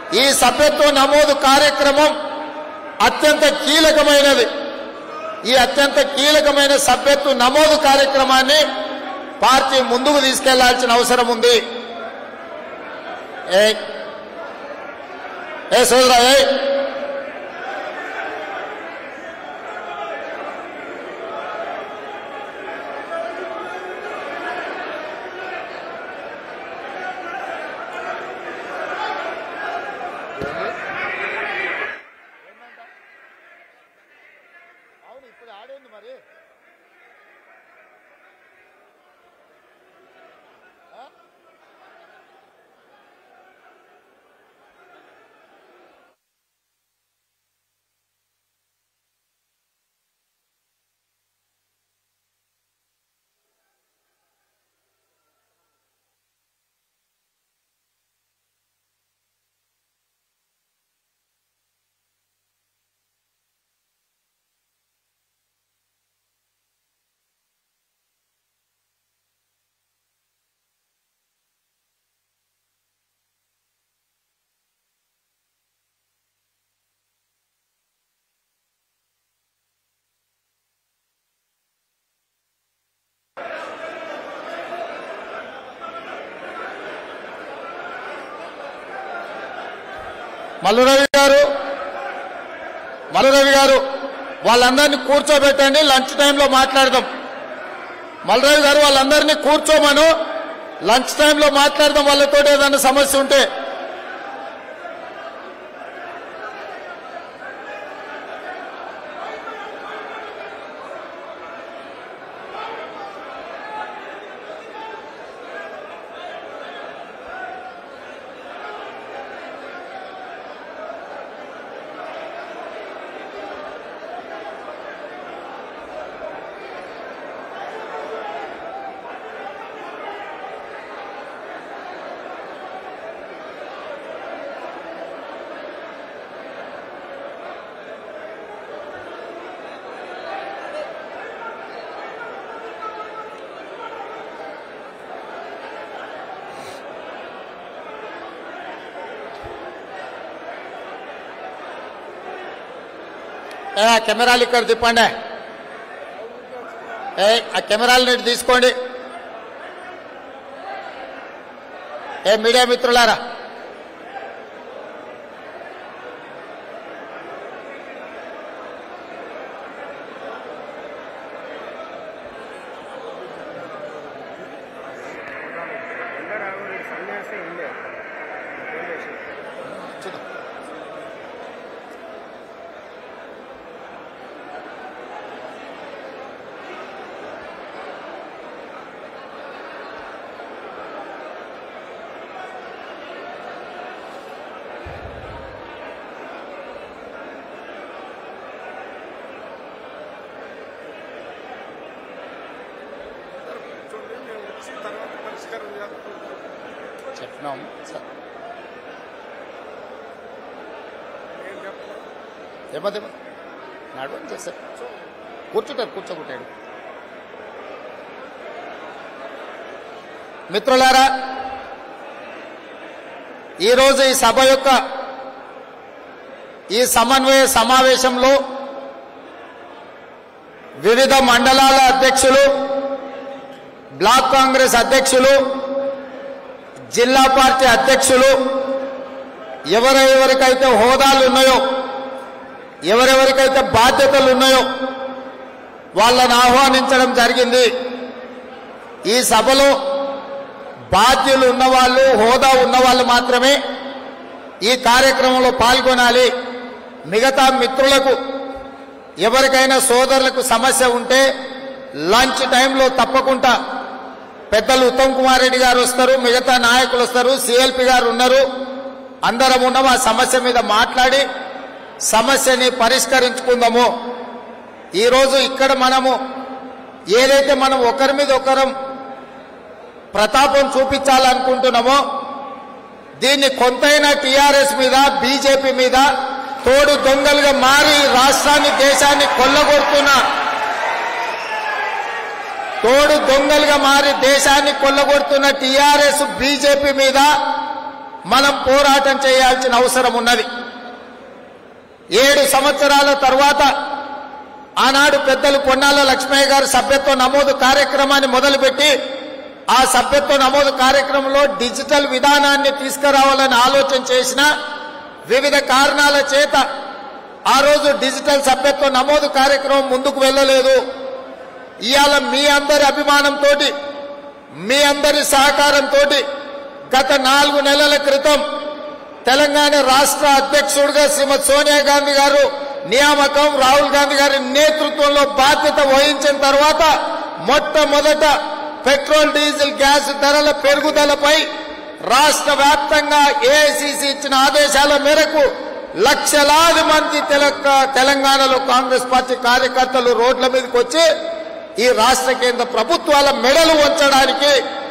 ఈ సభ్యత్వ నమోదు కార్యక్రమం అత్యంత కీలకమైనది ఈ అత్యంత కీలకమైన సభ్యత్వ నమోదు కార్యక్రమాన్ని పార్టీ ముందుకు తీసుకెళ్లాల్సిన అవసరం ఉంది ఏ ఏ సోదరా ఏ అవును ఇప్పుడు ఆడేంది మరి మల్లురవి గారు మల్లురవి గారు వాళ్ళందరినీ కూర్చోబెట్టండి లంచ్ టైంలో మాట్లాడదాం మల్లురవి గారు వాళ్ళందరినీ కూర్చోమను లంచ్ టైంలో మాట్లాడదాం వాళ్ళతో ఏదైనా సమస్య ఉంటే ఏ, ఆ కెమెరాలు ఇక్కడ తిప్పండి ఏ ఆ కెమెరాలు నీటి తీసుకోండి ఏ మీడియా మిత్రులారా రంగారావు సన్యాసి ఉండే చూడండి మేము వచ్చిన తర్వాత పరిష్కారం చేస్తాం చెప్పినాం స- నేను చెప్పను ఏమది నడవని చేశారు కూర్చుంటారు కూర్చోకుంటాడు మిత్రులారా ఈరోజు ఈ సభ యొక్క ఈ సమన్వయ సమావేశంలో వివిధ మండలాల అధ్యక్షులు బ్లాక్ కాంగ్రెస్ అధ్యక్షులు జిల్లా పార్టీ అధ్యక్షులు ఎవరెవరికైతే హోదాలు ఉన్నాయో ఎవరెవరికైతే బాధ్యతలు ఉన్నాయో వాళ్ళని ఆహ్వానించడం జరిగింది ఈ సభలో బాధ్యులు ఉన్నవాళ్ళు హోదా ఉన్నవాళ్ళు మాత్రమే ఈ కార్యక్రమంలో పాల్గొనాలి మిగతా మిత్రులకు ఎవరికైనా సోదరులకు సమస్య ఉంటే లంచ్ టైంలో తప్పకుండా పెద్దలు ఉత్తమ్ కుమార్ రెడ్డి గారు వస్తారు మిగతా నాయకులు వస్తారు సిఎల్పి గారు ఉన్నారు అందరం ఉన్నాం ఆ సమస్య మీద మాట్లాడి సమస్యని పరిష్కరించుకుందాము ఈరోజు ఇక్కడ మనము ఏదైతే మనం ఒకరి మీద ఒకరం ప్రతాపం చూపించాలనుకుంటున్నామో దీన్ని కొంతైనా టీఆర్ఎస్ మీద బీజేపీ మీద తోడు దొంగలుగా మారి రాష్ట్రాన్ని దేశాన్ని కొల్లగొడుతున్న తోడు దొంగలుగా మారి దేశాన్ని కొల్లగొడుతున్న టీఆర్ఎస్ బీజేపీ మీద మనం పోరాటం చేయాల్సిన అవసరం ఉన్నది ఏడు సంవత్సరాల తర్వాత ఆనాడు పెద్దలు పొన్నాల లక్ష్మయ్య గారు సభ్యత్వ నమోదు కార్యక్రమాన్ని మొదలుపెట్టి ఆ సభ్యత్వ నమోదు కార్యక్రమంలో డిజిటల్ విధానాన్ని తీసుకురావాలని ఆలోచన చేసిన వివిధ కారణాల చేత ఆ రోజు డిజిటల్ సభ్యత్వ నమోదు కార్యక్రమం ముందుకు వెళ్ళలేదు ఇవాళ మీ అందరి అభిమానంతో మీ అందరి సహకారంతో గత నాలుగు నెలల క్రితం తెలంగాణ రాష్ట్ర అధ్యక్షుడిగా శ్రీమతి సోనియా గాంధీ గారు నియామకం రాహుల్ గాంధీ గారి నేతృత్వంలో బాధ్యత వహించిన తర్వాత మొట్టమొదట పెట్రోల్ డీజిల్ గ్యాస్ ధరల పెరుగుదలపై రాష్ట్ర వ్యాప్తంగా ఏఐసిసి ఇచ్చిన ఆదేశాల మేరకు లక్షలాది మంది తెలంగా- తెలంగాణలో కాంగ్రెస్ పార్టీ కార్యకర్తలు రోడ్ల మీదకి వచ్చి ఈ రాష్ట్ర కేంద్ర ప్రభుత్వాల మెడలు వంచడానికి